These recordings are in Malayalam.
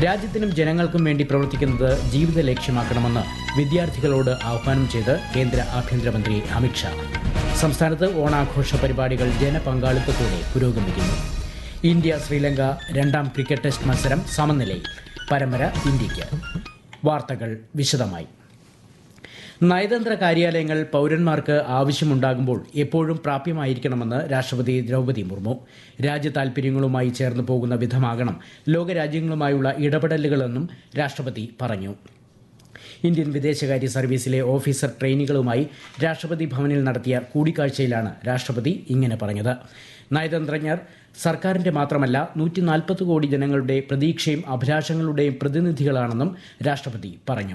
രാജ്യത്തിനും ജനങ്ങൾക്കും വേണ്ടി പ്രവർത്തിക്കുന്നത് ജീവിത ലക്ഷ്യമാക്കണമെന്ന് വിദ്യാർത്ഥികളോട് ആഹ്വാനം ചെയ്ത് കേന്ദ്ര ആഭ്യന്തരമന്ത്രി അമിത്ഷാ സംസ്ഥാനത്ത് ഓണാഘോഷ പരിപാടികൾ ജനപങ്കാളിത്തത്തോടെ പുരോഗമിക്കുന്നു ഇന്ത്യ ശ്രീലങ്ക രണ്ടാം ക്രിക്കറ്റ് ടെസ്റ്റ് മത്സരം സമനിലയിൽ പരമ്പര ഇന്ത്യയ്ക്ക് വാർത്തകൾ വിശദമായി നയതന്ത്ര കാര്യാലയങ്ങൾ പൗരന്മാർക്ക് ആവശ്യമുണ്ടാകുമ്പോൾ എപ്പോഴും പ്രാപ്യമായിരിക്കണമെന്ന് രാഷ്ട്രപതി ദ്രൗപദി മുർമു രാജ്യ താൽപര്യങ്ങളുമായി ചേർന്ന് പോകുന്ന വിധമാകണം ലോകരാജ്യങ്ങളുമായുള്ള ഇടപെടലുകളെന്നും രാഷ്ട്രപതി പറഞ്ഞു ഇന്ത്യൻ വിദേശകാര്യ സർവീസിലെ ഓഫീസർ ട്രെയിനികളുമായി രാഷ്ട്രപതി ഭവനിൽ നടത്തിയ കൂടിക്കാഴ്ചയിലാണ് രാഷ്ട്രപതി ഇങ്ങനെ പറഞ്ഞത് നയതന്ത്രജ്ഞർ സർക്കാരിന്റെ മാത്രമല്ല നൂറ്റി നാൽപ്പത് കോടി ജനങ്ങളുടെ പ്രതീക്ഷയും അഭിലാഷങ്ങളുടെയും പ്രതിനിധികളാണെന്നും രാഷ്ട്രപതി പറഞ്ഞു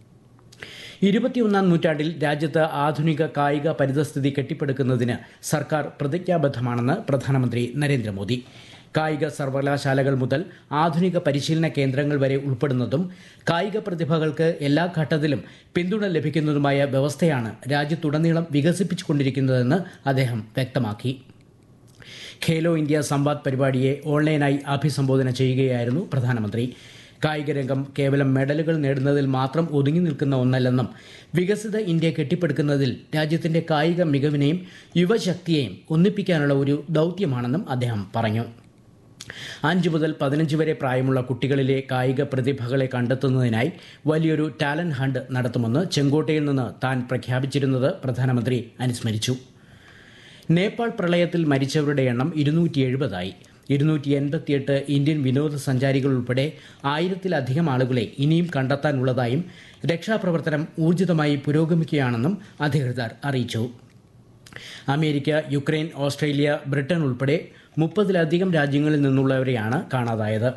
ഇരുപത്തിയൊന്നാം നൂറ്റാണ്ടിൽ രാജ്യത്ത് ആധുനിക കായിക പരിതസ്ഥിതി കെട്ടിപ്പടുക്കുന്നതിന് സർക്കാർ പ്രതിജ്ഞാബദ്ധമാണെന്ന് പ്രധാനമന്ത്രി നരേന്ദ്രമോദി കായിക സർവകലാശാലകൾ മുതൽ ആധുനിക പരിശീലന കേന്ദ്രങ്ങൾ വരെ ഉൾപ്പെടുന്നതും കായിക പ്രതിഭകൾക്ക് എല്ലാ ഘട്ടത്തിലും പിന്തുണ ലഭിക്കുന്നതുമായ വ്യവസ്ഥയാണ് രാജ്യത്തുടനീളം വികസിപ്പിച്ചുകൊണ്ടിരിക്കുന്നതെന്ന് അദ്ദേഹം വ്യക്തമാക്കി ഖേലോ ഇന്ത്യ സംവാദ് പരിപാടിയെ ഓൺലൈനായി അഭിസംബോധന ചെയ്യുകയായിരുന്നു പ്രധാനമന്ത്രി കായിക രംഗം കേവലം മെഡലുകൾ നേടുന്നതിൽ മാത്രം ഒതുങ്ങി നിൽക്കുന്ന ഒന്നല്ലെന്നും വികസിത ഇന്ത്യ കെട്ടിപ്പടുക്കുന്നതിൽ രാജ്യത്തിന്റെ കായിക മികവിനെയും യുവശക്തിയെയും ഒന്നിപ്പിക്കാനുള്ള ഒരു ദൗത്യമാണെന്നും അദ്ദേഹം പറഞ്ഞു അഞ്ച് മുതൽ പതിനഞ്ച് വരെ പ്രായമുള്ള കുട്ടികളിലെ കായിക പ്രതിഭകളെ കണ്ടെത്തുന്നതിനായി വലിയൊരു ടാലന്റ് ഹണ്ട് നടത്തുമെന്ന് ചെങ്കോട്ടയിൽ നിന്ന് താൻ പ്രഖ്യാപിച്ചിരുന്നത് പ്രധാനമന്ത്രി അനുസ്മരിച്ചു നേപ്പാൾ പ്രളയത്തിൽ മരിച്ചവരുടെ എണ്ണം ഇരുന്നൂറ്റി എഴുപതായി ഇരുന്നൂറ്റി എൺപത്തിയെട്ട് ഇന്ത്യൻ വിനോദസഞ്ചാരികൾ ഉൾപ്പെടെ ആയിരത്തിലധികം ആളുകളെ ഇനിയും കണ്ടെത്താനുള്ളതായും രക്ഷാപ്രവർത്തനം ഊർജിതമായി പുരോഗമിക്കുകയാണെന്നും അധികൃതർ അറിയിച്ചു അമേരിക്ക യുക്രൈൻ ഓസ്ട്രേലിയ ബ്രിട്ടൻ ഉൾപ്പെടെ മുപ്പതിലധികം രാജ്യങ്ങളിൽ നിന്നുള്ളവരെയാണ് കാണാതായത്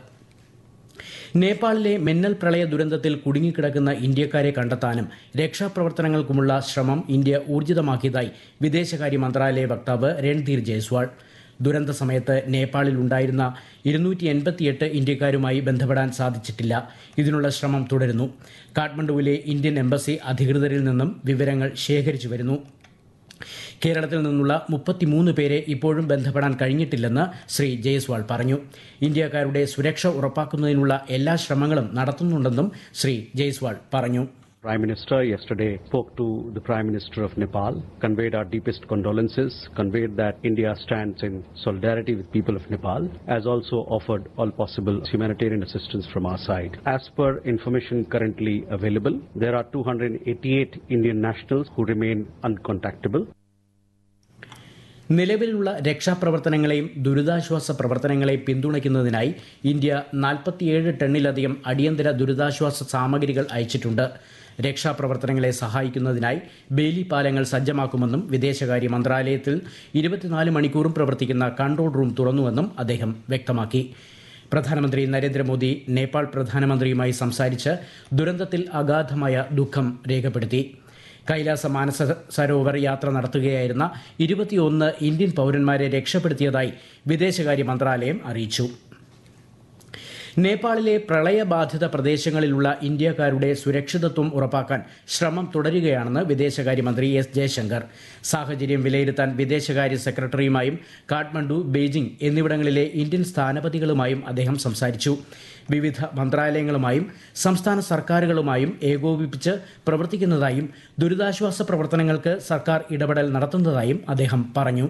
നേപ്പാളിലെ മിന്നൽ പ്രളയ ദുരന്തത്തിൽ കുടുങ്ങിക്കിടക്കുന്ന ഇന്ത്യക്കാരെ കണ്ടെത്താനും രക്ഷാപ്രവർത്തനങ്ങൾക്കുമുള്ള ശ്രമം ഇന്ത്യ ഊർജിതമാക്കിയതായി വിദേശകാര്യ മന്ത്രാലയ വക്താവ് രൺധീർ ജയ്സ്വാൾ ദുരന്ത സമയത്ത് നേപ്പാളിൽ ഉണ്ടായിരുന്ന ഇരുന്നൂറ്റി എൺപത്തിയെട്ട് ഇന്ത്യക്കാരുമായി ബന്ധപ്പെടാൻ സാധിച്ചിട്ടില്ല ഇതിനുള്ള ശ്രമം തുടരുന്നു കാഠ്മണ്ഡുവിലെ ഇന്ത്യൻ എംബസി അധികൃതരിൽ നിന്നും വിവരങ്ങൾ ശേഖരിച്ചു വരുന്നു കേരളത്തിൽ നിന്നുള്ള മുപ്പത്തിമൂന്ന് പേരെ ഇപ്പോഴും ബന്ധപ്പെടാൻ കഴിഞ്ഞിട്ടില്ലെന്ന് ശ്രീ ജയ്സ്വാൾ പറഞ്ഞു ഇന്ത്യക്കാരുടെ സുരക്ഷ ഉറപ്പാക്കുന്നതിനുള്ള എല്ലാ ശ്രമങ്ങളും നടത്തുന്നുണ്ടെന്നും ശ്രീ ജയ്സ്വാൾ പറഞ്ഞു Prime Minister yesterday spoke to the Prime Minister of Nepal, conveyed our deepest condolences, conveyed that India stands in solidarity with people of Nepal, as also offered all possible humanitarian assistance from our side. As per information currently available, there are 288 Indian nationals who remain uncontactable. നിലവിലുള്ള രക്ഷാപ്രവർത്തനങ്ങളെയും ദുരിതാശ്വാസ പ്രവർത്തനങ്ങളെയും പിന്തുണയ്ക്കുന്നതിനായി ഇന്ത്യ നാൽപ്പത്തിയേഴ് ടണ്ണിലധികം അടിയന്തര ദുരിതാശ്വാസ സാമഗ്രികൾ അയച്ചിട്ടുണ്ട് രക്ഷാപ്രവർത്തനങ്ങളെ സഹായിക്കുന്നതിനായി ബേലി പാലങ്ങൾ സജ്ജമാക്കുമെന്നും വിദേശകാര്യ മന്ത്രാലയത്തിൽ ഇരുപത്തിനാല് മണിക്കൂറും പ്രവർത്തിക്കുന്ന കൺട്രോൾ റൂം തുറന്നുവെന്നും അദ്ദേഹം വ്യക്തമാക്കി പ്രധാനമന്ത്രി നരേന്ദ്രമോദി നേപ്പാൾ പ്രധാനമന്ത്രിയുമായി സംസാരിച്ച് ദുരന്തത്തിൽ അഗാധമായ ദുഃഖം രേഖപ്പെടുത്തി കൈലാസ മാനസ സരോവർ യാത്ര നടത്തുകയായിരുന്ന ഇരുപത്തിയൊന്ന് ഇന്ത്യൻ പൗരന്മാരെ രക്ഷപ്പെടുത്തിയതായി വിദേശകാര്യ മന്ത്രാലയം അറിയിച്ചു നേപ്പാളിലെ പ്രളയബാധിത പ്രദേശങ്ങളിലുള്ള ഇന്ത്യക്കാരുടെ സുരക്ഷിതത്വം ഉറപ്പാക്കാൻ ശ്രമം തുടരുകയാണെന്ന് വിദേശകാര്യമന്ത്രി എസ് ജയശങ്കർ സാഹചര്യം വിലയിരുത്താൻ വിദേശകാര്യ സെക്രട്ടറിയുമായും കാഠ്മണ്ഡു ബെയ്ജിംഗ് എന്നിവിടങ്ങളിലെ ഇന്ത്യൻ സ്ഥാനപതികളുമായും അദ്ദേഹം സംസാരിച്ചു വിവിധ മന്ത്രാലയങ്ങളുമായും സംസ്ഥാന സർക്കാരുകളുമായും ഏകോപിപ്പിച്ച് പ്രവർത്തിക്കുന്നതായും ദുരിതാശ്വാസ പ്രവർത്തനങ്ങൾക്ക് സർക്കാർ ഇടപെടൽ നടത്തുന്നതായും അദ്ദേഹം പറഞ്ഞു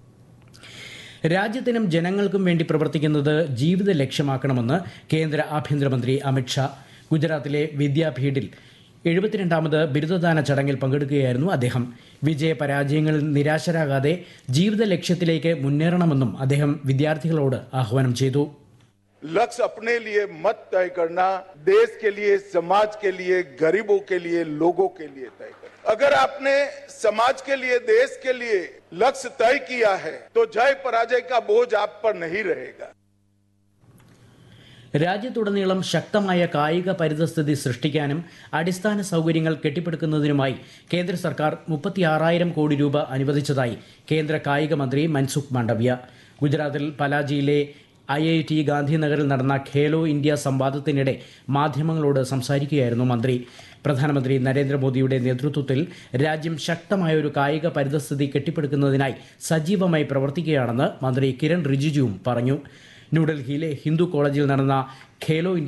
രാജ്യത്തിനും ജനങ്ങൾക്കും വേണ്ടി പ്രവർത്തിക്കുന്നത് ജീവിത ലക്ഷ്യമാക്കണമെന്ന് കേന്ദ്ര ആഭ്യന്തരമന്ത്രി അമിത്ഷാ ഗുജറാത്തിലെ വിദ്യാപീഠിൽ എഴുപത്തിരണ്ടാമത് ബിരുദദാന ചടങ്ങിൽ പങ്കെടുക്കുകയായിരുന്നു അദ്ദേഹം വിജയപരാജയങ്ങളിൽ നിരാശരാകാതെ ജീവിത ലക്ഷ്യത്തിലേക്ക് മുന്നേറണമെന്നും അദ്ദേഹം വിദ്യാർത്ഥികളോട് ആഹ്വാനം ചെയ്തു लक्ष्य अपने लिए मत तय करना देश के लिए समाज के लिए गरीबों के लिए लोगों के लिए तय करना अगर आपने समाज के लिए देश के लिए लक्ष्य तय किया है तो जय पराजय का बोझ आप पर नहीं रहेगा രാജ്യത്തുടനീളം ശക്തമായ കായിക പരിതസ്ഥിതി സൃഷ്ടിക്കാനും അടിസ്ഥാന സൗകര്യങ്ങൾ കെട്ടിപ്പടുക്കുന്നതിനുമായി കേന്ദ്ര സർക്കാർ മുപ്പത്തിയാറായിരം കോടി രൂപ അനുവദിച്ചതായി കേന്ദ്ര കായിക മന്ത്രി മൻസുഖ് മാണ്ഡവ്യ ഗുജറാത്തിൽ പലാജിയിലെ ഐ ഐ ടി ഗാന്ധിനഗറിൽ നടന്ന ഖേലോ ഇന്ത്യ സംവാദത്തിനിടെ മാധ്യമങ്ങളോട് സംസാരിക്കുകയായിരുന്നു മന്ത്രി പ്രധാനമന്ത്രി നരേന്ദ്രമോദിയുടെ നേതൃത്വത്തിൽ രാജ്യം ശക്തമായ ഒരു കായിക പരിതസ്ഥിതി കെട്ടിപ്പടുക്കുന്നതിനായി സജീവമായി പ്രവർത്തിക്കുകയാണെന്ന് മന്ത്രി കിരൺ റിജിജുവും പറഞ്ഞു ന്യൂഡൽഹിയിലെ ഹിന്ദു കോളേജിൽ നടന്ന ഖേലോ ഇന്ത്യ